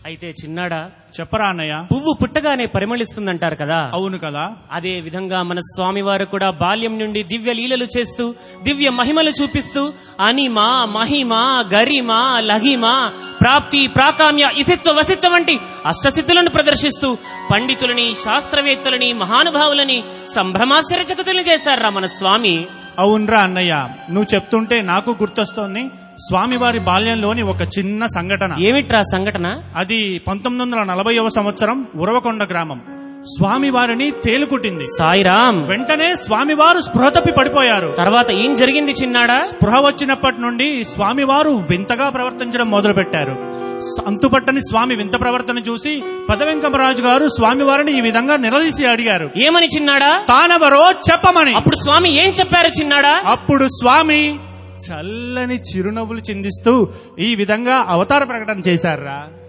అయితే చిన్నాడా చెప్పరా అన్నయ్య పువ్వు పుట్టగానే పరిమళిస్తుందంటారు కదా అవును కదా అదే విధంగా మన స్వామివారు కూడా బాల్యం నుండి దివ్య లీలలు చేస్తూ దివ్య మహిమలు చూపిస్తూ అనిమ మహిమ గరిమ లఘిమ ప్రాప్తి ప్రాకామ్య ఇసిత్వ వసిత్వ వంటి అష్టసిద్ధులను ప్రదర్శిస్తూ పండితులని శాస్త్రవేత్తలని మహానుభావులని సంభ్రమాశ్చర్యచకుతుల్ని చేశారా మన స్వామి అవునరా అన్నయ్య నువ్వు చెప్తుంటే నాకు గుర్తొస్తోంది స్వామివారి బాల్యంలోని ఒక చిన్న సంఘటన ఏమిట్రా సంఘటన అది పంతొమ్మిది వందల నలభైవ సంవత్సరం ఉరవకొండ గ్రామం స్వామివారిని తేలుకుట్టింది సాయిరాం వెంటనే స్వామివారు స్పృహ తప్పి పడిపోయారు తర్వాత ఏం జరిగింది చిన్నాడా స్పృహ వచ్చినప్పటి నుండి స్వామివారు వింతగా ప్రవర్తించడం మొదలుపెట్టారు అంతుపట్టని స్వామి వింత ప్రవర్తన చూసి పదవెంకమరాజు గారు స్వామివారిని ఈ విధంగా నిలదీసి అడిగారు ఏమని చిన్నాడా తానెవరో చెప్పమని అప్పుడు స్వామి ఏం చెప్పారు చిన్నాడా అప్పుడు స్వామి చల్లని చిరునవ్వులు చిందిస్తూ ఈ విధంగా అవతార ప్రకటన చేశారా